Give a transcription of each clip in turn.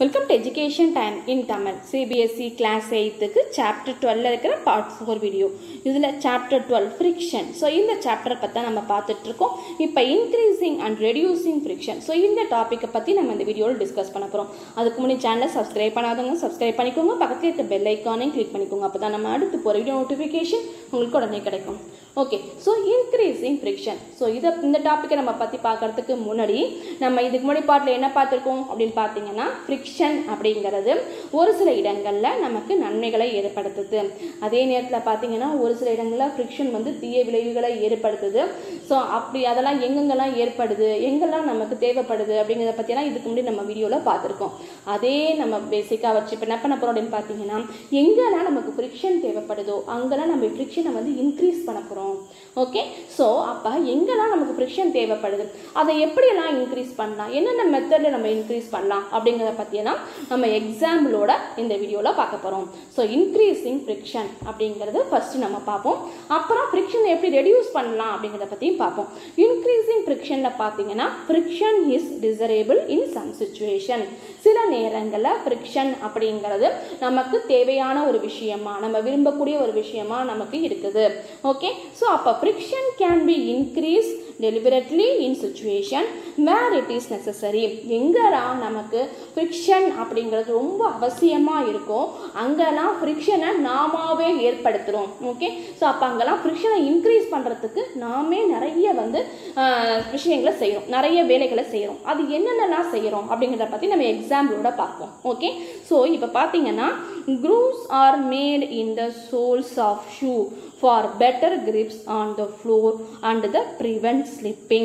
welcome to education time in Tamil CBSE class எயித்துக்கு chapter டுவெல்ல இருக்கிற பார்ட் ஃபோர் வீடியோ இதில் சாப்டர் டுவெல் ஃப்ரிக்ஷன் ஸோ இந்த சாப்டரை பற்றி தான் நம்ம பார்த்துட்டு இருக்கோம் இப்போ increasing and reducing friction so இந்த டாப்பிக்கை பற்றி நம்ம இந்த வீடியோவில் டிஸ்கஸ் பண்ண போகிறோம் அதுக்கு முன்னாடி சேனலை சப்ஸ்கிரைப் பண்ணாதவங்க சப்ஸ்கிரைப் பண்ணிக்கோங்க பக்கத்தில் இருக்க பெல் ஐக்கானையும் கிளிக் பண்ணிக்கோங்க அப்போ தான் நம்ம அடுத்து போகிற வீடியோ நோட்டிஃபிகேஷன் உங்களுக்கு உடனே கிடைக்கும் okay so increasing friction so இதை இந்த டாப்பிக்கை நம்ம பற்றி பார்க்கறதுக்கு முன்னாடி நம்ம இதுக்கு முன்னாடி பாட்டில் என்ன பார்த்துருக்கோம் அப்படின்னு பார்த்தீங்கன்னா ஃப்ரிக்ஷன் அப்படிங்கிறது ஒரு சில இடங்களில் நமக்கு நன்மைகளை ஏற்படுத்துது அதே நேரத்தில் பார்த்தீங்கன்னா ஒரு சில இடங்களில் ஃப்ரிக்ஷன் வந்து தீய விளைவுகளை ஏற்படுத்துது ஸோ அப்படி அதெல்லாம் எங்கெங்கெல்லாம் ஏற்படுது எங்கெல்லாம் நமக்கு தேவைப்படுது அப்படிங்கிறத பற்றியெல்லாம் இதுக்கு முன்னாடி நம்ம வீடியோவில் பார்த்துருக்கோம் அதே நம்ம பேசிக்காக வச்சு இப்போ என்ன பண்ண போகிறோம் அப்படின்னு பார்த்தீங்கன்னா எங்கெல்லாம் நமக்கு ஃப்ரிக்ஷன் தேவைப்படுதோ அங்கெல்லாம் நம்ம ஃப்ரிக்ஷனை வந்து இன்க்ரீஸ் பண்ண போகிறோம் ஓகே ஸோ அப்போ எங்கெல்லாம் நமக்கு ஃப்ரிக்ஷன் தேவைப்படுது அதை எப்படியெல்லாம் இன்க்ரீஸ் பண்ணலாம் என்னென்ன மெத்தடில் நம்ம இன்க்ரீஸ் பண்ணலாம் அப்படிங்கிறத பற்றியெல்லாம் நம்ம எக்ஸாம்பிளோட இந்த வீடியோவில் பார்க்க போகிறோம் ஸோ இன்க்ரீஸிங் ஃப்ரிக்ஷன் அப்படிங்கிறது ஃபஸ்ட்டு நம்ம பார்ப்போம் அப்புறம் ஃப்ரிக்ஷனை எப்படி ரெடியூஸ் பண்ணலாம் அப்படிங்கிறத பற்றியும் பார்ப்போம் இன்க்ரீஸிங் ஃப்ரிக்ஷனில் பார்த்தீங்கன்னா friction is desirable in some situation சில நேரங்களில் ஃப்ரிக்ஷன் அப்படிங்கிறது நமக்கு தேவையான ஒரு விஷயமா நம்ம விரும்பக்கூடிய ஒரு விஷயமா நமக்கு இருக்குது ஓகே ஸோ அப்போ friction can be increase deliberately in situation where it is necessary எங்கெல்லாம் நமக்கு ஃப்ரிக்ஷன் அப்படிங்கிறது ரொம்ப அவசியமாக இருக்கும் அங்கெல்லாம் ஃப்ரிக்ஷனை நாமாவே ஏற்படுத்துகிறோம் ஓகே ஸோ அப்போ அங்கெல்லாம் ஃப்ரிக்ஷனை இன்க்ரீஸ் பண்ணுறதுக்கு நாமே நிறைய வந்து விஷயங்களை செய்கிறோம் நிறைய வேலைகளை செய்கிறோம் அது என்னென்னலாம் செய்கிறோம் அப்படிங்கிறத பற்றி நம்ம எக்ஸாம்பிளோட பார்ப்போம் ஓகே ஸோ இப்போ பார்த்தீங்கன்னா grooves are made in the soles of shoe for better grips on the floor and the prevent slipping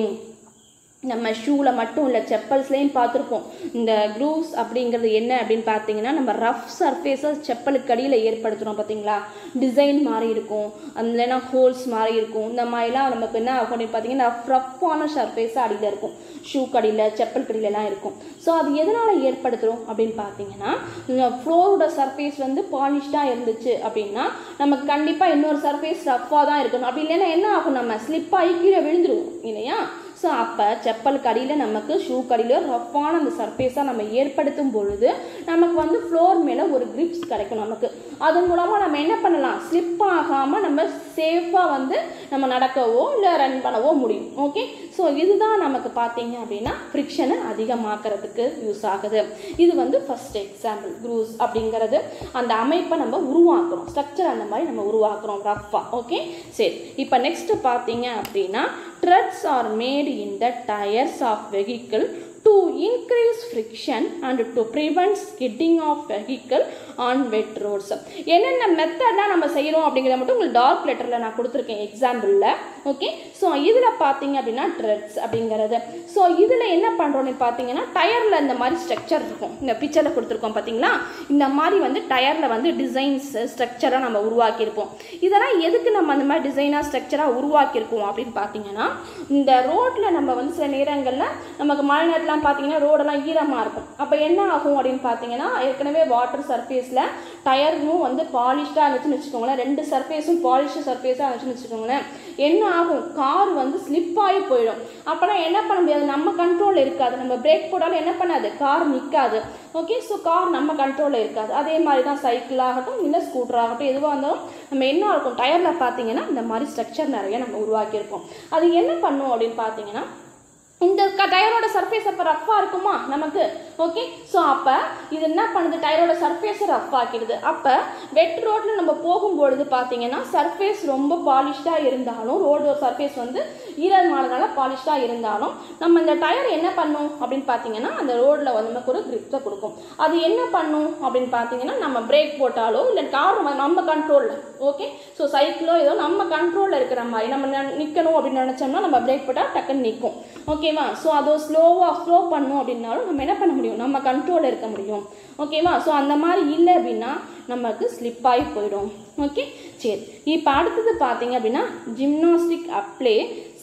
நம்ம ஷூவில் மட்டும் இல்லை செப்பல்ஸ்லேயும் பார்த்துருப்போம் இந்த க்ரூவ்ஸ் அப்படிங்கிறது என்ன அப்படின்னு பார்த்தீங்கன்னா நம்ம ரஃப் சர்ஃபேஸை செப்பலுக்கு அடியில் ஏற்படுத்துகிறோம் பார்த்தீங்களா டிசைன் மாதிரி இருக்கும் இல்லைன்னா ஹோல்ஸ் மாதிரி இருக்கும் இந்த மாதிரிலாம் நமக்கு என்ன ஆகும் அப்படின்னு பார்த்தீங்கன்னா ரஃப்பான சர்ஃபேஸாக அடியில் இருக்கும் ஷூ கடியில் செப்பல் கடியிலலாம் இருக்கும் ஸோ அது எதனால் ஏற்படுத்துகிறோம் அப்படின்னு பார்த்தீங்கன்னா ஃப்ளோரோட சர்ஃபேஸ் வந்து பாலிஷ்டாக இருந்துச்சு அப்படின்னா நமக்கு கண்டிப்பாக இன்னொரு சர்ஃபேஸ் ரஃப்பாக தான் இருக்கணும் அப்படி இல்லைன்னா என்ன ஆகும் நம்ம ஸ்லிப்பாகி கீழே விழுந்துருவோம் இல்லையா ஸோ அப்போ செப்பலுக்கு அடியில் நமக்கு ஷூ கடியில் ரஃப்பான அந்த சர்ஃபேஸாக நம்ம ஏற்படுத்தும் பொழுது நமக்கு வந்து ஃப்ளோர் மேலே ஒரு கிரிப்ஸ் கிடைக்கும் நமக்கு அதன் மூலமாக நம்ம என்ன பண்ணலாம் ஸ்லிப் ஆகாமல் நம்ம சேஃபாக வந்து நம்ம நடக்கவோ இல்லை ரன் பண்ணவோ முடியும் ஓகே ஸோ இதுதான் நமக்கு பார்த்தீங்க அப்படின்னா ஃப்ரிக்ஷனை அதிகமாக்குறதுக்கு யூஸ் ஆகுது இது வந்து ஃபஸ்ட் எக்ஸாம்பிள் க்ரூஸ் அப்படிங்கிறது அந்த அமைப்பை நம்ம உருவாக்குறோம் ஸ்ட்ரக்சர் அந்த மாதிரி நம்ம உருவாக்குறோம் ரஃப்பாக ஓகே சரி இப்போ நெக்ஸ்ட்டு பார்த்தீங்க அப்படின்னா treads are made in the tyres of vehicle to increase friction and to prevent skidding of vehicle on wet roads என்னென்ன மெத்தட்லாம் நம்ம செய்கிறோம் அப்படிங்கிறத மட்டும் உங்களுக்கு டார்க் லெட்டரில் நான் கொடுத்துருக்கேன் எக்ஸாம்பிளில் ஓகே ஸோ இதில் பார்த்தீங்க அப்படின்னா ட்ரெட்ஸ் அப்படிங்கிறது ஸோ இதில் என்ன பண்ணுறோன்னு பார்த்தீங்கன்னா டயரில் இந்த மாதிரி ஸ்ட்ரக்சர் இருக்கும் இந்த பிக்சரில் கொடுத்துருக்கோம் பார்த்தீங்களா இந்த மாதிரி வந்து டயரில் வந்து டிசைன்ஸ் ஸ்ட்ரக்சராக நம்ம உருவாக்கியிருப்போம் இதெல்லாம் எதுக்கு நம்ம அந்த மாதிரி டிசைனாக ஸ்ட்ரக்சராக உருவாக்கியிருக்கோம் அப்படின்னு பார்த்தீங்கன்னா இந்த ரோட்டில் நம்ம வந்து சில நேரங்களில் நமக்கு மழை நேரத்துலாம் பார்த்தீங்கன்னா ரோடெல்லாம் ஈரமாக இருக்கும் அப்போ என்ன ஆகும் அப்படின்னு பார்த்தீங்கன்னா ஏற்கனவே வாட்டர் சர்ஃபேஸில் டயரும் வந்து பாலிஷ்டாக இருந்துச்சுன்னு வச்சுக்கோங்களேன் ரெண்டு சர்ஃபேஸும் பாலிஷ்டு சர்ஃபேஸாக இருந்துச்சுன்னு வச்சுக்கோங்களேன் என்ன ஆகும் கார் வந்து ஸ்லிப் ஆகி போயிடும் அப்போனா என்ன பண்ண முடியாது நம்ம கண்ட்ரோலில் இருக்காது நம்ம பிரேக் போட்டாலும் என்ன பண்ணாது கார் நிற்காது ஓகே ஸோ கார் நம்ம கண்ட்ரோலில் இருக்காது அதே மாதிரி தான் சைக்கிள் ஆகட்டும் இல்லை ஸ்கூட்டர் ஆகட்டும் எதுவாக இருந்தாலும் நம்ம என்ன இருக்கும் டயரில் பார்த்தீங்கன்னா இந்த மாதிரி ஸ்ட்ரக்சர் நிறைய நம்ம உருவாக்கியிருக்கோம் அது என்ன பண்ணும் அப்படின்னு பார்த்தீங்கன்னா இந்த க டயரோட சர்ஃபேஸ் அப்போ ரஃப்பாக இருக்குமா நமக்கு ஓகே ஸோ அப்போ இது என்ன பண்ணுது டயரோட சர்ஃபேஸை ரஃப் ஆக்கிடுது அப்போ வெட் ரோட்டில் நம்ம போகும்பொழுது பார்த்தீங்கன்னா சர்ஃபேஸ் ரொம்ப பாலிஷ்டாக இருந்தாலும் ரோடு சர்ஃபேஸ் வந்து ஈரமானதுனால பாலிஷ்டாக இருந்தாலும் நம்ம இந்த டயர் என்ன பண்ணும் அப்படின்னு பார்த்தீங்கன்னா அந்த ரோடில் வந்து நமக்கு ஒரு கிரிப்ஸை கொடுக்கும் அது என்ன பண்ணும் அப்படின்னு பார்த்தீங்கன்னா நம்ம பிரேக் போட்டாலோ இல்லை கார் நம்ம கண்ட்ரோலில் ஓகே ஸோ சைக்கிளோ ஏதோ நம்ம கண்ட்ரோலில் இருக்கிற மாதிரி நம்ம நிற்கணும் அப்படின்னு நினச்சோம்னா நம்ம பிரேக் போட்டால் டக்குன்னு நிற்கும் ஓகேவா ஸோ அதை ஸ்லோவாக ஸ்லோ பண்ணோம் அப்படின்னாலும் நம்ம என்ன பண்ண முடியும் நம்ம கண்ட்ரோலில் இருக்க முடியும் ஓகேவா ஸோ அந்த மாதிரி இல்லை அப்படின்னா நமக்கு ஸ்லிப் ஆகி போயிடும் ஓகே சரி இப்போ அடுத்தது பார்த்தீங்க அப்படின்னா gymnastic apply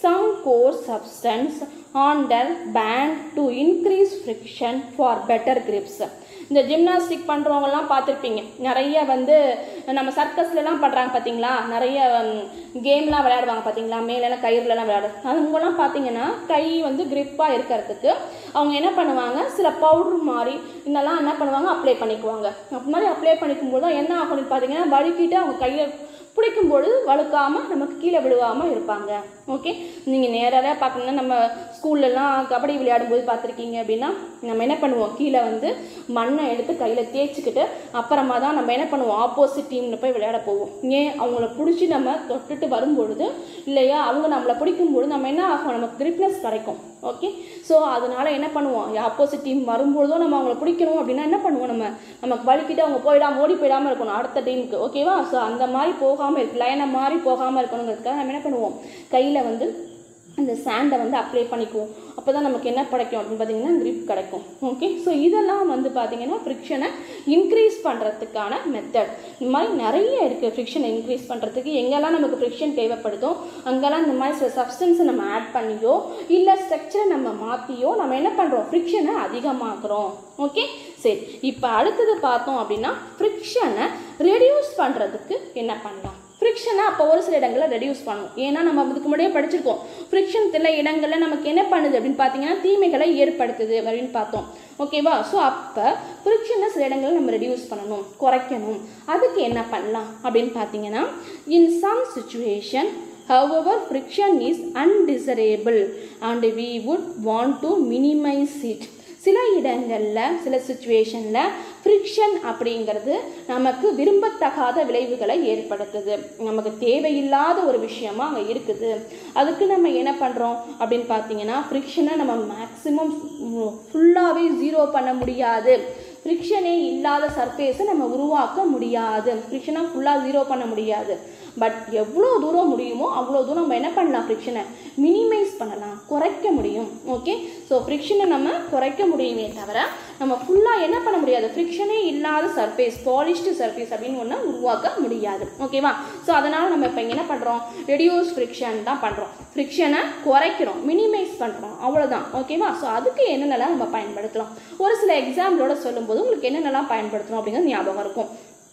some core substance on their band to increase friction for better grips இந்த ஜிம்னாஸ்டிக் பண்ணுறவங்கலாம் பார்த்துருப்பீங்க நிறைய வந்து நம்ம சர்க்கஸ்லலாம் பண்ணுறாங்க பார்த்தீங்களா நிறைய கேம்லாம் விளையாடுவாங்க பார்த்தீங்களா மேலெல்லாம் கயிறுலலாம் விளையாடு அவங்கலாம் பார்த்தீங்கன்னா கை வந்து கிரிப்பாக இருக்கிறதுக்கு அவங்க என்ன பண்ணுவாங்க சில பவுடர் மாதிரி இதெல்லாம் என்ன பண்ணுவாங்க அப்ளை பண்ணிக்குவாங்க அப்படி மாதிரி அப்ளை பண்ணிக்கும் போது தான் என்ன ஆகும்னு பார்த்தீங்கன்னா வழுக்கிட்டு அவங்க கையை பிடிக்கும் பொழுது வழுக்காமல் நமக்கு கீழே விழுவாமல் இருப்பாங்க ஓகே நீங்கள் நேராக பார்க்கணுன்னா நம்ம ஸ்கூல்லலாம் கபடி விளையாடும்போது பார்த்துருக்கீங்க அப்படின்னா நம்ம என்ன பண்ணுவோம் கீழே வந்து மண்ணை எடுத்து கையில் தேய்ச்சிக்கிட்டு அப்புறமா தான் நம்ம என்ன பண்ணுவோம் ஆப்போசிட் டீமில் போய் விளையாட போவோம் ஏன் அவங்கள பிடிச்சி நம்ம தொட்டுட்டு வரும்பொழுது இல்லையா அவங்க நம்மளை பிடிக்கும்பொழுது நம்ம என்ன ஆகும் நமக்கு கிரிப்னஸ் கிடைக்கும் ஓகே ஸோ அதனால என்ன பண்ணுவோம் ஆப்போசிட் டீம் வரும்பொழுதும் நம்ம அவங்கள பிடிக்கணும் அப்படின்னா என்ன பண்ணுவோம் நம்ம நமக்கு வலிக்கிட்டு அவங்க போயிடாம ஓடி போயிடாமல் இருக்கணும் அடுத்த டீமுக்கு ஓகேவா ஸோ அந்த மாதிரி போகாமல் இருக்கு லைனை மாதிரி போகாமல் இருக்கணுங்கிறதுக்காக நம்ம என்ன பண்ணுவோம் கையில் வந்து அந்த சாண்டை வந்து அப்ளை பண்ணிக்குவோம் அப்போ தான் நமக்கு என்ன கிடைக்கும் அப்படின்னு பார்த்தீங்கன்னா grip கிடைக்கும் ஓகே ஸோ இதெல்லாம் வந்து பார்த்தீங்கன்னா ஃப்ரிக்ஷனை இன்க்ரீஸ் பண்ணுறதுக்கான மெத்தட் இந்த மாதிரி நிறைய இருக்குது ஃப்ரிக்ஷனை இன்க்ரீஸ் பண்ணுறதுக்கு எங்கெல்லாம் நமக்கு ஃப்ரிக்ஷன் தேவைப்படுதோ அங்கெல்லாம் இந்த மாதிரி சில சப்ஸ்டன்ஸை நம்ம ஆட் பண்ணியோ இல்லை ஸ்ட்ரக்சரை நம்ம மாற்றியோ நம்ம என்ன பண்ணுறோம் ஃப்ரிக்ஷனை அதிகமாக்குறோம் ஓகே சரி இப்போ அடுத்தது பார்த்தோம் அப்படின்னா ஃப்ரிக்ஷனை ரெடியூஸ் பண்ணுறதுக்கு என்ன பண்ணலாம் ஃப்ரிக்ஷனை அப்போ ஒரு சில இடங்களில் ரெடியூஸ் பண்ணும் ஏன்னா நம்ம இதுக்கு முன்னாடியே படிச்சிருக்கோம் ஃப்ரிக்ஷன் சில இடங்களில் நமக்கு என்ன பண்ணுது அப்படின்னு பார்த்தீங்கன்னா தீமைகளை ஏற்படுத்துது அப்படின்னு பார்த்தோம் ஓகேவா ஸோ அப்போ ஃப்ரிக்ஷனை சில இடங்களில் நம்ம ரெடியூஸ் பண்ணணும் குறைக்கணும் அதுக்கு என்ன பண்ணலாம் அப்படின்னு பார்த்தீங்கன்னா in some situation however friction is undesirable and we would want to minimize it சில இடங்களில் சில சுச்சுவேஷனில் ஃப்ரிக்ஷன் அப்படிங்கிறது நமக்கு விரும்பத்தகாத விளைவுகளை ஏற்படுத்துது நமக்கு தேவையில்லாத ஒரு விஷயமா அங்கே இருக்குது அதுக்கு நம்ம என்ன பண்ணுறோம் அப்படின்னு பார்த்தீங்கன்னா ஃப்ரிக்ஷனை நம்ம மேக்ஸிமம் ஃபுல்லாகவே ஜீரோ பண்ண முடியாது ஃப்ரிக்ஷனே இல்லாத சர்ஃபேஸை நம்ம உருவாக்க முடியாது ஃப்ரிக்ஷனை ஃபுல்லாக ஜீரோ பண்ண முடியாது பட் எவ்வளோ தூரம் முடியுமோ அவ்வளோ தூரம் நம்ம என்ன பண்ணலாம் ஃப்ரிக்ஷனை மினிமைஸ் பண்ணலாம் குறைக்க முடியும் ஓகே ஸோ ஃப்ரிக்ஷனை நம்ம குறைக்க முடியுமே தவிர நம்ம ஃபுல்லாக என்ன பண்ண முடியாது ஃப்ரிக்ஷனே இல்லாத சர்ஃபேஸ் பாலிஷ்டு சர்ஃபேஸ் அப்படின்னு ஒன்று உருவாக்க முடியாது ஓகேவா ஸோ அதனால் நம்ம இப்போ என்ன பண்ணுறோம் ரெடியூஸ் ஃப்ரிக்ஷன் தான் பண்ணுறோம் ஃப்ரிக்ஷனை குறைக்கிறோம் மினிமைஸ் பண்ணுறோம் அவ்வளோதான் ஓகேவா ஸோ அதுக்கு என்னென்னலாம் நம்ம பயன்படுத்தலாம் ஒரு சில எக்ஸாம்பிளோட சொல்லும்போது உங்களுக்கு என்னென்னலாம் பயன்படுத்தணும் அப்படிங்கிறது ஞாபகம் இருக்கும்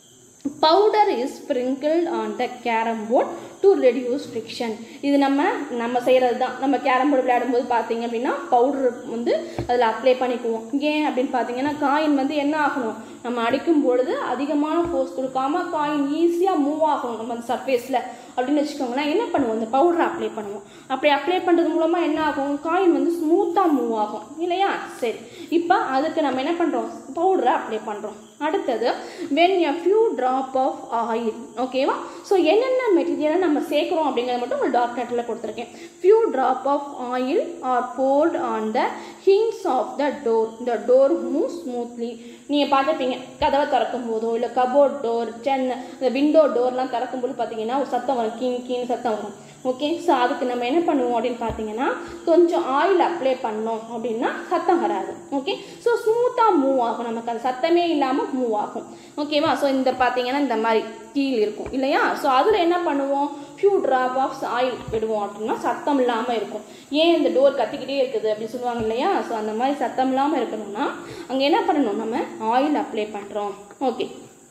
powder is sprinkled on the carrom board to reduce friction இது நம்ம நம்ம செய்கிறது தான் நம்ம கேரம் போர்டு விளையாடும்போது பார்த்தீங்க அப்படின்னா பவுடர் வந்து அதில் அப்ளை பண்ணிக்குவோம் ஏன் அப்படின்னு பார்த்தீங்கன்னா காயின் வந்து என்ன ஆகணும் நம்ம அடிக்கும் பொழுது அதிகமான ஃபோர்ஸ் கொடுக்காம காயின் ஈஸியாக மூவ் ஆகணும் நம்ம அந்த சர்ஃபேஸில் அப்படின்னு வச்சுக்கோங்களேன் என்ன பண்ணுவோம் இந்த பவுடரை அப்ளை பண்ணுவோம் அப்படி அப்ளை பண்ணுறது மூலமாக என்ன ஆகும் காயின் வந்து ஸ்மூத்தாக மூவ் ஆகும் இல்லையா சரி இப்போ அதுக்கு நம்ம என்ன பண்ணுறோம் பவுடரை அப்ளை பண்ணுறோம் அடுத்தது when a few drop of oil ஓகேவா ஸோ என்னென்ன மெட்டீரியலை நம்ம சேர்க்குறோம் அப்படிங்கிறத மட்டும் ஒரு டார்க் நெட்டில் கொடுத்துருக்கேன் few drop of oil are poured on the hinges of the door the door move smoothly நீங்கள் பார்த்துருப்பீங்க கதவை திறக்கும் போதோ இல்லை கபோர்ட் டோர் சென் இந்த விண்டோ டோர்லாம் திறக்கும்போது பார்த்தீங்கன்னா ஒரு சத்தம் வரும் கீன் கீன் சத்தம் வரும் ஓகே ஸோ அதுக்கு நம்ம என்ன பண்ணுவோம் அப்படின்னு பார்த்தீங்கன்னா கொஞ்சம் ஆயில் அப்ளை பண்ணோம் அப்படின்னா சத்தம் வராது ஓகே ஸோ ஸ்மூத்தாக மூவ் ஆகும் நமக்கு அந்த சத்தமே இல்லாமல் மூவ் ஆகும் ஓகேவா ஸோ இந்த பார்த்தீங்கன்னா இந்த மாதிரி கீழ் இருக்கும் இல்லையா ஸோ அதில் என்ன பண்ணுவோம் ஃபியூ ட்ராப் ஆஃப் ஆயில் விடுவோம் அப்படின்னா சத்தம் இல்லாமல் இருக்கும் ஏன் இந்த டோர் கத்திக்கிட்டே இருக்குது அப்படின்னு சொல்லுவாங்க இல்லையா ஸோ அந்த மாதிரி சத்தம் இல்லாமல் இருக்கணும்னா அங்கே என்ன பண்ணணும் நம்ம ஆயில் அப்ளை பண்ணுறோம் okay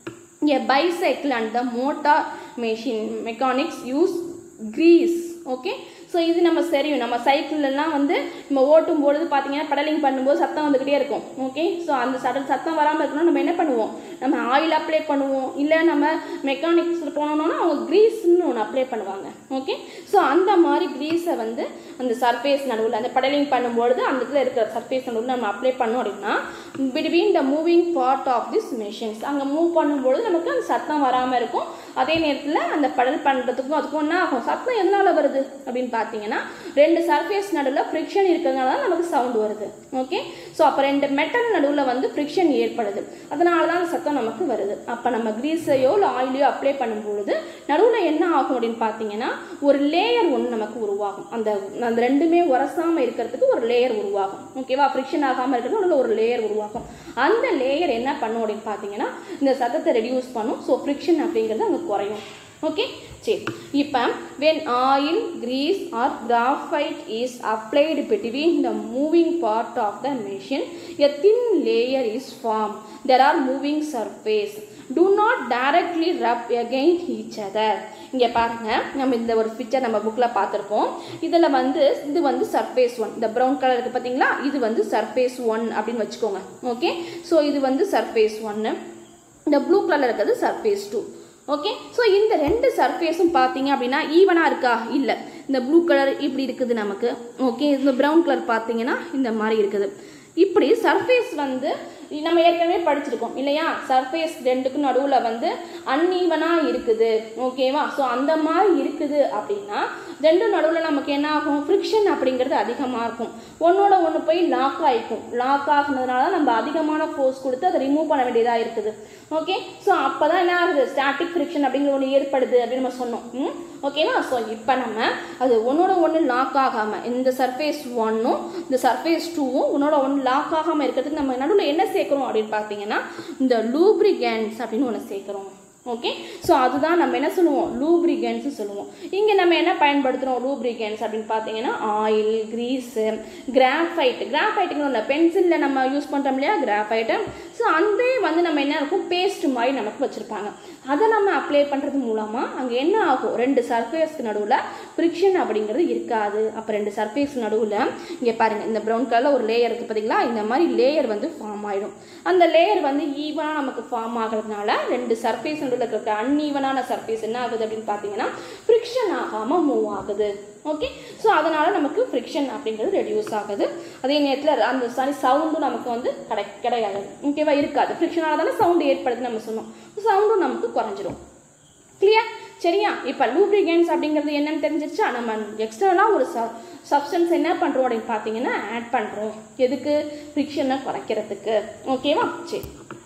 A bicycle and the motor machine mechanics use grease okay so இது நம்ம தெரியும் நம்ம சைக்கிள்லாம் வந்து நம்ம ஓட்டும் பொழுது பார்த்தீங்கன்னா பெடலிங் பண்ணும்போது சத்தம் வந்துக்கிட்டே இருக்கும் ஓகே ஸோ அந்த சட சத்தம் வராமல் இருக்கணும் நம்ம என்ன பண்ணுவோம் நம்ம ஆயில் அப்ளை பண்ணுவோம் இல்லை நம்ம மெக்கானிக்ஸில் போனோம்னா அவங்க க்ரீஸ்னு ஒன்று அப்ளை பண்ணுவாங்க ஓகே ஸோ அந்த மாதிரி க்ரீஸை வந்து அந்த சர்ஃபேஸ் நடுவில் அந்த பெடலிங் பண்ணும்பொழுது அந்த இடத்துல இருக்கிற சர்ஃபேஸ் நடுவில் நம்ம அப்ளை பண்ணோம் அப்படின்னா between the moving part of this machines அங்கே மூவ் பண்ணும்பொழுது நமக்கு அந்த சத்தம் வராமல் இருக்கும் அதே நேரத்தில் அந்த பெடல் பண்ணுறதுக்கும் அதுக்கும் என்ன ஆகும் சத்தம் எதனால் வருது அப்படின்னு பார்த்தீங்கன்னா ரெண்டு சர்ஃபேஸ் நடுவில் ஃப்ரிக்ஷன் இருக்கிறதுனால தான் நமக்கு சவுண்ட் வருது ஓகே ஸோ அப்போ ரெண்டு மெட்டல் நடுவில் வந்து ஃப்ரிக்ஷன் ஏற்படுது அதனால தான் அந்த சத்தம் நமக்கு வருது அப்போ நம்ம க்ரீஸையோ இல்லை ஆயிலையோ அப்ளை பண்ணும்பொழுது நடுவில் என்ன ஆகும் அப்படின்னு பார்த்தீங்கன்னா ஒரு லேயர் ஒன்று நமக்கு உருவாகும் அந்த அந்த ரெண்டுமே உரசாமல் இருக்கிறதுக்கு ஒரு லேயர் உருவாகும் ஓகேவா ஃப்ரிக்ஷன் ஆகாமல் இருக்கிறது நடுவில் ஒரு லேயர் உருவாகும் அந்த லேயர் என்ன பண்ணும் அப்படின்னு பார்த்தீங்கன்னா இந்த சத்தத்தை ரெடியூஸ் பண்ணும் ஸோ ஃப்ரிக்ஷன் அப்படிங்கிறது அங்கே குறையும் ஓகே சரி இப்போ when oil grease or graphite is applied between the moving part of the machine a thin layer is form there are moving surface do not directly rub against each other இங்கே பாருங்க நம்ம இந்த ஒரு picture நம்ம புக்கில் பார்த்துருப்போம் இதில் வந்து இது வந்து சர்ஃபேஸ் ஒன் இந்த ப்ரௌன் கலர் இருக்குது பார்த்தீங்களா இது வந்து சர்ஃபேஸ் ஒன் அப்படின்னு வச்சுக்கோங்க ஓகே ஸோ இது வந்து சர்ஃபேஸ் ஒன்று இந்த ப்ளூ கலர் இருக்கிறது சர்ஃபேஸ் டூ ஓகே ஸோ இந்த ரெண்டு சர்ஃபேஸும் பார்த்தீங்க அப்படின்னா ஈவனாக இருக்கா இல்லை இந்த ப்ளூ கலர் இப்படி இருக்குது நமக்கு ஓகே இந்த ப்ரௌன் கலர் பார்த்தீங்கன்னா இந்த மாதிரி இருக்குது இப்படி சர்ஃபேஸ் வந்து நம்ம ஏற்கனவே படிச்சிருக்கோம் இல்லையா சர்ஃபேஸ் ரெண்டுக்கும் நடுவில் வந்து அன்ஈவனாக இருக்குது ஓகேவா ஸோ அந்த மாதிரி இருக்குது அப்படின்னா ரெண்டு நடுவில் நமக்கு என்ன ஆகும் ஃப்ரிக்ஷன் அப்படிங்கிறது அதிகமாக இருக்கும் ஒன்றோட ஒன்று போய் லாக் ஆகிக்கும் லாக் ஆகுனதுனால நம்ம அதிகமான ஃபோர்ஸ் கொடுத்து அதை ரிமூவ் பண்ண வேண்டியதாக இருக்குது ஓகே ஸோ அப்போ தான் என்ன ஆகுது ஸ்டாட்டிக் ஃப்ரிக்ஷன் அப்படிங்கிற ஒன்று ஏற்படுது அப்படின்னு நம்ம சொன்னோம் ம் ஓகேவா ஸோ இப்போ நம்ம அது ஒன்றோட ஒன்று லாக் ஆகாமல் இந்த சர்ஃபேஸ் ஒன்னும் இந்த சர்ஃபேஸ் டூவும் ஒன்னோட ஒன்று லாக் ஆகாமல் இருக்கிறதுக்கு நம்ம நடுவில் என்ன சேர்க்குறோம் அப்படின்னு பார்த்தீங்கன்னா இந்த லூப்ரிகன்ஸ் அப்படின்னு ஒன்று சேர்க்குறோம் ஓகே ஸோ அதுதான் நம்ம என்ன சொல்லுவோம் லூப்ரிகன்ஸ் சொல்லுவோம் இங்கே நம்ம என்ன பயன்படுத்துகிறோம் லூப்ரிகன்ஸ் அப்படின்னு பார்த்தீங்கன்னா ஆயில் கிரீஸு கிராஃபைட் கிராஃபைட்டுன்னு ஒன்று பென்சிலில் நம்ம யூஸ் பண்ணுறோம் இல்லையா கிராஃபைட்டு ஸோ அந்த வந்து நம்ம என்ன இருக்கும் பேஸ்ட் மாதிரி நமக்கு வச்சுருப்பாங்க அதை நம்ம அப்ளை பண்ணுறது மூலமாக அங்கே என்ன ஆகும் ரெண்டு சர்ஃபேஸ்க்கு நடுவில் ஃப்ரிக்ஷன் அப்படிங்கிறது இருக்காது அப்போ ரெண்டு சர்ஃபேஸ் நடுவில் இங்கே பாருங்கள் இந்த ப்ரௌன் கலரில் ஒரு லேயர் இருக்குது பார்த்தீங்களா இந்த மாதிரி லேயர் வந்து ஃபார்ம் ஆகிடும் அந்த லேயர் வந்து ஈவனாக நமக்கு ஃபார்ம் ஆகிறதுனால ரெண்டு சர்ஃபேஸ் நடுவில் இருக்கிற அன்ஈவனான சர்ஃபேஸ் என்ன ஆகுது அப்படின்னு பார்த்தீங்கன்னா ஃப்ரிக்ஷன் ஆகாமல் மூவ் ஆகுது ஓகே ஸோ அதனால் நமக்கு ஃப்ரிக்ஷன் அப்படிங்கிறது ரெடியூஸ் ஆகுது அதே நேரத்தில் அந்த சாரி சவுண்டும் நமக்கு வந்து கிடை கிடையாது ஓகேவா இருக்காது ஃப்ரிக்ஷனால தானே சவுண்டு ஏற்படுது நம்ம சொன்னோம் சவுண்டும் நமக்கு குறைஞ்சிரும் கிளியர் சரியா இப்போ லூப்ரிகன்ஸ் அப்படிங்கிறது என்னன்னு தெரிஞ்சிருச்சா நம்ம எக்ஸ்டர்னலாக ஒரு ச சப்ஸ்டன்ஸ் என்ன பண்ணுறோம் அப்படின்னு பார்த்தீங்கன்னா ஆட் பண்ணுறோம் எதுக்கு ஃப்ரிக்ஷனை குறைக்கிறதுக்கு ஓகேவா சரி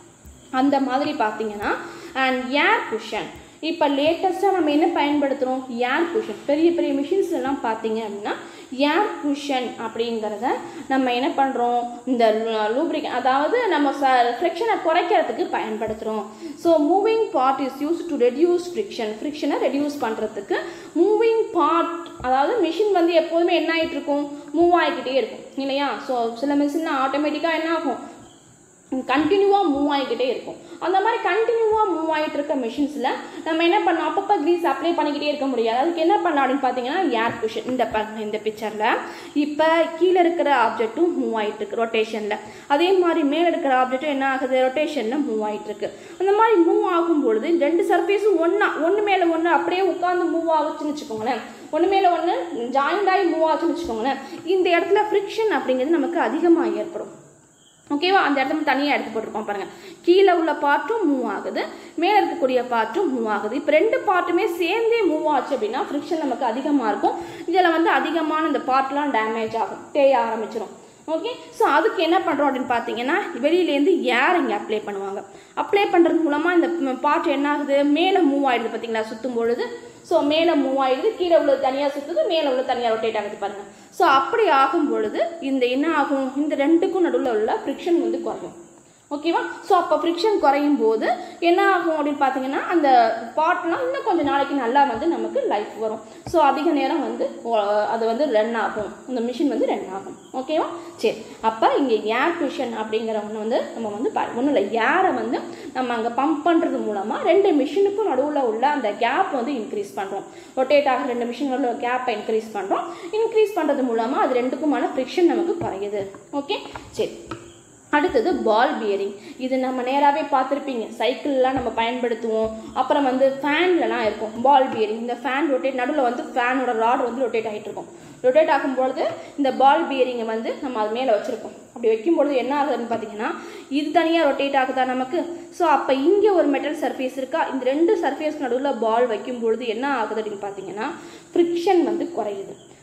அந்த மாதிரி பார்த்தீங்கன்னா அண்ட் ஏர் குஷன் இப்போ லேட்டஸ்ட்டாக நம்ம என்ன பயன்படுத்துகிறோம் ஏர் குஷன் பெரிய பெரிய மிஷின்ஸ் எல்லாம் பார்த்தீங்க அப்படின்னா ஏர் குஷன் அப்படிங்கிறத நம்ம என்ன பண்ணுறோம் இந்த லூப்ரிக் அதாவது நம்ம ச ஃப்ரிக்ஷனை குறைக்கிறதுக்கு பயன்படுத்துகிறோம் so moving part is use to reduce friction ஃப்ரிக்ஷனை ரெடியூஸ் பண்ணுறதுக்கு மூவிங் பார்ட் அதாவது மிஷின் வந்து எப்போதுமே என்ன ஆகிட்டு இருக்கும் மூவ் ஆகிக்கிட்டே இருக்கும் இல்லையா ஸோ சில மிஷின்லாம் ஆட்டோமேட்டிக்காக என்ன ஆகும் கண்டினியூவாக மூவ் ஆகிக்கிட்டே இருக்கும் அந்த மாதிரி கண்டினியூவாக மூவ் ஆகிட்டு இருக்க மிஷின்ஸில் நம்ம என்ன பண்ணோம் அப்பப்போ க்ரீஸ் அப்ளை பண்ணிக்கிட்டே இருக்க முடியாது அதுக்கு என்ன பண்ண அப்படின்னு பார்த்தீங்கன்னா ஏர் குஷன் இந்த பாருங்க இந்த பிக்சரில் இப்போ கீழே இருக்கிற ஆப்ஜெக்ட்டும் மூவ் ஆகிட்டு இருக்கு ரொட்டேஷனில் அதே மாதிரி மேலே இருக்கிற ஆப்ஜெக்ட்டும் என்ன ஆகுது ரொட்டேஷனில் மூவ் ஆகிட்டு இருக்கு அந்த மாதிரி மூவ் ஆகும்பொழுது ரெண்டு சர்ஃபேஸும் ஒன்றா ஒன்று மேலே ஒன்று அப்படியே உட்காந்து மூவ் ஆகுச்சுன்னு வச்சுக்கோங்களேன் ஒன்று மேலே ஒன்று ஜாயிண்ட் ஆகி மூவ் ஆகுச்சுன்னு வச்சுக்கோங்களேன் இந்த இடத்துல ஃப்ரிக்ஷன் அப்படிங்கிறது நமக்கு அதிகமாக ஏற்படும் ஓகேவா அந்த இடத்துல தனியாக எடுத்து போட்டிருக்கோம் பாருங்கள் கீழே உள்ள பார்ட்டும் மூவ் ஆகுது மேலே இருக்கக்கூடிய பார்ட்டும் மூவ் ஆகுது இப்போ ரெண்டு பார்ட்டுமே சேர்ந்தே மூவ் ஆச்சு அப்படின்னா ஃப்ரிக்ஷன் நமக்கு அதிகமாக இருக்கும் இதில் வந்து அதிகமான இந்த பார்ட்லாம் டேமேஜ் ஆகும் தேய ஆரம்பிச்சிடும் ஓகே ஸோ அதுக்கு என்ன பண்ணுறோம் அப்படின்னு பார்த்தீங்கன்னா வெளியிலேருந்து ஏர் இங்கே அப்ளை பண்ணுவாங்க அப்ளை பண்ணுறது மூலமாக இந்த பார்ட் என்ன ஆகுது மேலே மூவ் ஆகிடுது பார்த்தீங்களா சுற்றும் பொழுது ஸோ மேலே மூவ் ஆகிடுது கீழே உள்ளது தனியாக சுற்றுது மேலே உள்ள தனியாக ரொட்டேட் ஆகுது பாருங்கள் ஸோ அப்படி ஆகும் பொழுது இந்த என்ன ஆகும் இந்த ரெண்டுக்கும் நடுவில் உள்ள ஃப்ரிக்ஷன் வந்து குறையும் ஓகேவா ஸோ அப்போ ஃப்ரிக்ஷன் குறையும் போது என்ன ஆகும் அப்படின்னு பார்த்தீங்கன்னா அந்த பாட்லாம் இன்னும் கொஞ்சம் நாளைக்கு நல்லா வந்து நமக்கு லைஃப் வரும் ஸோ அதிக நேரம் வந்து அது வந்து ரன் ஆகும் இந்த மிஷின் வந்து ரன் ஆகும் ஓகேவா சரி அப்போ இங்கே ஏர் குஷன் அப்படிங்கிற ஒன்று வந்து நம்ம வந்து ஒன்றும் இல்லை ஏரை வந்து நம்ம அங்கே பம்ப் பண்ணுறது மூலமாக ரெண்டு மிஷினுக்கும் நடுவில் உள்ள அந்த கேப் வந்து இன்க்ரீஸ் பண்ணுறோம் ரொட்டேட் ஆகிற ரெண்டு மிஷின் உள்ள கேப்பை இன்க்ரீஸ் பண்ணுறோம் இன்க்ரீஸ் பண்ணுறது மூலமாக அது ரெண்டுக்குமான ஃப்ரிக்ஷன் நமக்கு குறையுது ஓகே சரி அடுத்தது பால் பியரிங் இது நம்ம நேராகவே பார்த்துருப்பீங்க சைக்கிள்லாம் நம்ம பயன்படுத்துவோம் அப்புறம் வந்து ஃபேன்லலாம் இருக்கும் பால் பியரிங் இந்த ஃபேன் ரொட்டேட் நடுவில் வந்து ஃபேனோட ராட் வந்து ரொட்டேட் ஆகிட்டு இருக்கும் ரொட்டேட் ஆகும்பொழுது இந்த பால் பியரிங்கை வந்து நம்ம அது மேலே வச்சுருக்கோம் அப்படி வைக்கும்பொழுது என்ன ஆகுதுன்னு பார்த்தீங்கன்னா இது தனியாக ரொட்டேட் ஆகுதா நமக்கு ஸோ அப்போ இங்கே ஒரு மெட்டல் சர்ஃபேஸ் இருக்கா இந்த ரெண்டு சர்ஃபேஸ் நடுவில் பால் வைக்கும்பொழுது என்ன ஆகுது அப்படின்னு பார்த்தீங்கன்னா ஃப்ரிக்ஷன் வந்து குறையுது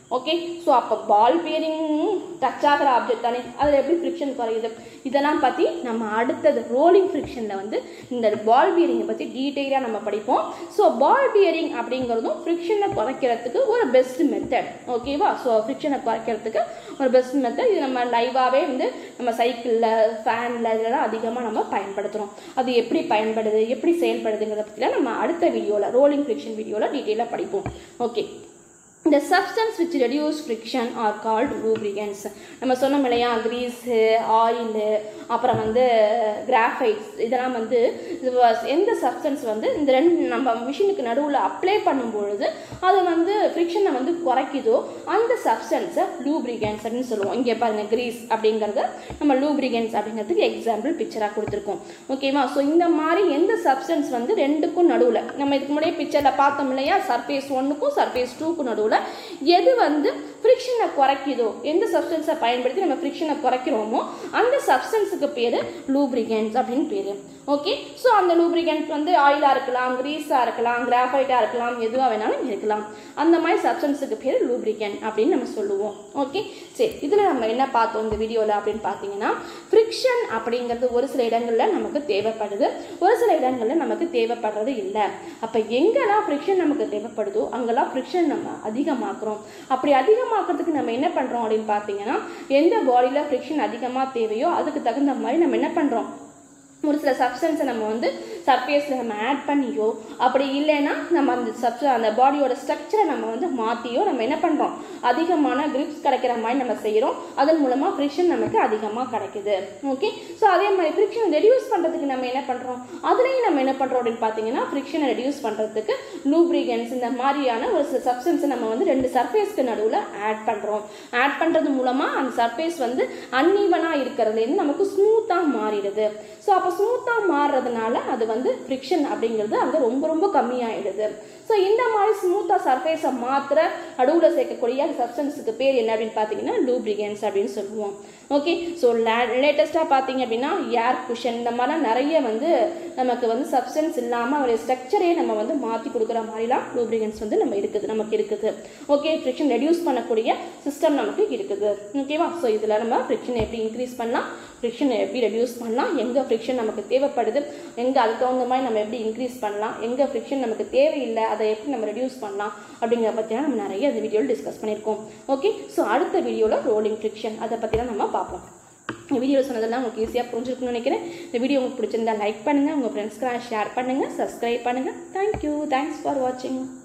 ஓகே ஸோ அப்போ பால் பியரிங் டச் ஆகிற ஆப்ஜெக்ட் தானே அதில் எப்படி ஃப்ரிக்ஷன் குறையுது இதெல்லாம் பற்றி நம்ம அடுத்தது ரோலிங் ஃப்ரிக்ஷனில் வந்து இந்த பால் பியரிங்கை பற்றி டீட்டெயிலாக நம்ம படிப்போம் ஸோ பால் பியரிங் அப்படிங்கிறதும் ஃப்ரிக்ஷனை குறைக்கிறதுக்கு ஒரு பெஸ்ட் மெத்தட் ஓகேவா ஸோ ஃப்ரிக்ஷனை குறைக்கிறதுக்கு ஒரு பெஸ்ட் மெத்தட் இது நம்ம லைவாகவே வந்து நம்ம சைக்கிளில் ஃபேனில் இதெல்லாம் அதிகமாக நம்ம பயன்படுத்துகிறோம் அது எப்படி பயன்படுது எப்படி செயல்படுதுங்கிறத பற்றிலாம் நம்ம அடுத்த வீடியோவில் ரோலிங் ஃப்ரிக்ஷன் வீடியோவில் டீட்டெயிலாக படிப்போம் ஓகே இந்த substance which reduce friction are called lubricants நம்ம சொன்னோம் இல்லையா கிரீஸு ஆயிலு அப்புறம் வந்து கிராஃபைட்ஸ் இதெல்லாம் வந்து இது was- எந்த சப்ஸ்டன்ஸ் வந்து இந்த ரெண்டு நம்ம மிஷினுக்கு நடுவில் அப்ளை பண்ணும்பொழுது அது வந்து ஃப்ரிக்ஷனை வந்து குறைக்குதோ அந்த சப்ஸ்டன்ஸை லூப்ரிகன்ஸ் அப்படின்னு சொல்லுவோம் இங்கே பாருங்கள் கிரீஸ் அப்படிங்கிறத நம்ம லூப்ரிகன்ஸ் அப்படிங்கிறதுக்கு எக்ஸாம்பிள் பிக்சராக கொடுத்துருக்கோம் ஓகேவா ஸோ இந்த மாதிரி எந்த சப்ஸ்டன்ஸ் வந்து ரெண்டுக்கும் நடுவில் நம்ம இதுக்கு முன்னாடியே பிக்சரில் பார்த்தோம் இல்லையா சர்ஃபேஸ் ஒன்றுக்கும் சர்ஃபேஸ் டூக்கும் நடுவில் எது வந்து ஃப்ரிக்ஷனை குறைக்குதோ எந்த சப்ஸ்டன்ஸை பயன்படுத்தி நம்ம ஃப்ரிக்ஷனை குறைக்கிறோமோ அந்த சப்ஸ்டன்ஸுக்கு பேர் லூப்ரிகன்ஸ் அப்படின்னு பேர் ஓகே ஸோ அந்த லூப்ரிகன்ட் வந்து ஆயிலாக இருக்கலாம் கிரீஸாக இருக்கலாம் கிராஃபைட்டாக இருக்கலாம் எதுவாக வேணாலும் இருக்கலாம் அந்த மாதிரி சப்ஸ்டன்ஸுக்கு பேர் லூப்ரிகன் அப்படின்னு நம்ம சொல்லுவோம் ஓகே சரி இதில் நம்ம என்ன பார்த்தோம் இந்த வீடியோவில் அப்படின்னு பார்த்தீங்கன்னா ஃப்ரிக்ஷன் அப்படிங்கிறது ஒரு சில இடங்களில் நமக்கு தேவைப்படுது ஒரு சில இடங்களில் நமக்கு தேவைப்படுறது இல்லை அப்போ எங்கெல்லாம் ஃப்ரிக்ஷன் நமக்கு தேவைப்படுதோ அங்கெல்லாம் ஃப்ரிக்ஷன் நம்ம அதிகமாக்குறோம் அப்படி அதிகமாக்குறதுக்கு நம்ம என்ன பண்ணுறோம் அப்படின்னு பார்த்தீங்கன்னா எந்த பாடியில் ஃப்ரிக்ஷன் அதிகமாக தேவையோ அதுக்கு தகுந்த மாதிரி நம்ம என்ன பண்ணுறோம் ஒரு சில சப்ஸ்டன்ஸை நம்ம வந்து சர்ஃபேஸில் நம்ம ஆட் பண்ணியோ அப்படி இல்லைன்னா நம்ம அந்த சப்ஸ் அந்த பாடியோட ஸ்ட்ரக்சரை நம்ம வந்து மாற்றியோ நம்ம என்ன பண்ணுறோம் அதிகமான கிரிப்ஸ் கிடைக்கிற மாதிரி நம்ம செய்கிறோம் அதன் மூலமாக ஃப்ரிக்ஷன் நமக்கு அதிகமாக கிடைக்குது ஓகே ஸோ அதே மாதிரி ஃப்ரிக்ஷன் ரெடியூஸ் பண்ணுறதுக்கு நம்ம என்ன பண்ணுறோம் அதுலேயும் நம்ம என்ன பண்ணுறோம் அப்படின்னு பார்த்தீங்கன்னா ஃப்ரிக்ஷனை ரெடியூஸ் பண்ணுறதுக்கு லூப்ரிகன்ஸ் இந்த மாதிரியான ஒரு சில சப்ஸ்டன்ஸை நம்ம வந்து ரெண்டு சர்ஃபேஸ்க்கு நடுவில் ஆட் பண்ணுறோம் ஆட் பண்ணுறது மூலமாக அந்த சர்ஃபேஸ் வந்து அன்ஈவனாக இருக்கிறதுலேருந்து நமக்கு ஸ்மூத்தாக மாறிடுது ஸோ அப்போ ஸ்மூத்தாக மாறுறதுனால அது வந்து ஃப்ரிக்ஷன் அப்படிங்கிறது அங்கே ரொம்ப ரொம்ப கம்மியாயிடுது ஸோ இந்த மாதிரி ஸ்மூத்தாக சர்ஃபேஸை மாத்திர நடுவில் சேர்க்கக்கூடிய அந்த சப்ஸ்டன்ஸுக்கு பேர் என்ன அப்படின்னு பார்த்தீங்கன்னா லூப்ரிகன்ஸ் அப்படின்னு சொல்லுவோம் ஓகே ஸோ லேட்டஸ்ட்டாக பார்த்தீங்க அப்படின்னா ஏர் குஷன் இந்த மாதிரிலாம் நிறைய வந்து நமக்கு வந்து சப்ஸ்டன்ஸ் இல்லாமல் ஒரு ஸ்ட்ரக்சரே நம்ம வந்து மாற்றி கொடுக்குற மாதிரிலாம் லூப்ரிகன்ஸ் வந்து நம்ம இருக்குது நமக்கு இருக்குது ஓகே ஃப்ரிக்ஷன் ரெடியூஸ் பண்ணக்கூடிய சிஸ்டம் நமக்கு இருக்குது ஓகேவா ஸோ இதில் நம்ம ஃப்ரிக்ஷன் எப்படி இன்க்ரீஸ் பண்ணலாம் ஃப்ரிக்ஷன் எப்படி ரெடியூஸ் பண்ணலாம் எங்கே ஃப்ரிக்ஷன் நமக்கு தேவைப்படுது எங்கே அதுக்கு தகுந்த மாதிரி நம்ம எப்படி இன்க்ரீஸ் பண்ணலாம் எங்கே ஃப்ரிக்ஷன் நமக்கு தேவையில்லை அதை எப்படி நம்ம ரெடியூஸ் பண்ணலாம் அப்படிங்கிறத பற்றிலாம் நம்ம நிறைய இந்த வீடியோவில் டிஸ்கஸ் பண்ணியிருக்கோம் ஓகே ஸோ அடுத்த வீடியோவில் ரோலிங் ஃப்ரிக்ஷன் அதை பற்றிலாம் நம்ம பார்ப்போம் இந்த வீடியோவில் சொன்னதெல்லாம் உங்களுக்கு ஈஸியாக புரிஞ்சிருக்கும்னு நினைக்கிறேன் இந்த வீடியோ உங்களுக்கு பிடிச்சிருந்தா லைக் பண்ணுங்கள் உங்கள் ஃப்ரெண்ட்ஸ்க்கெலாம் ஷேர் பண்ணுங்கள் சப்ஸ்கிரைப் பண்ணுங்கள் தேங்க்யூ தேங்க்ஸ் ஃபார் வாட்சிங்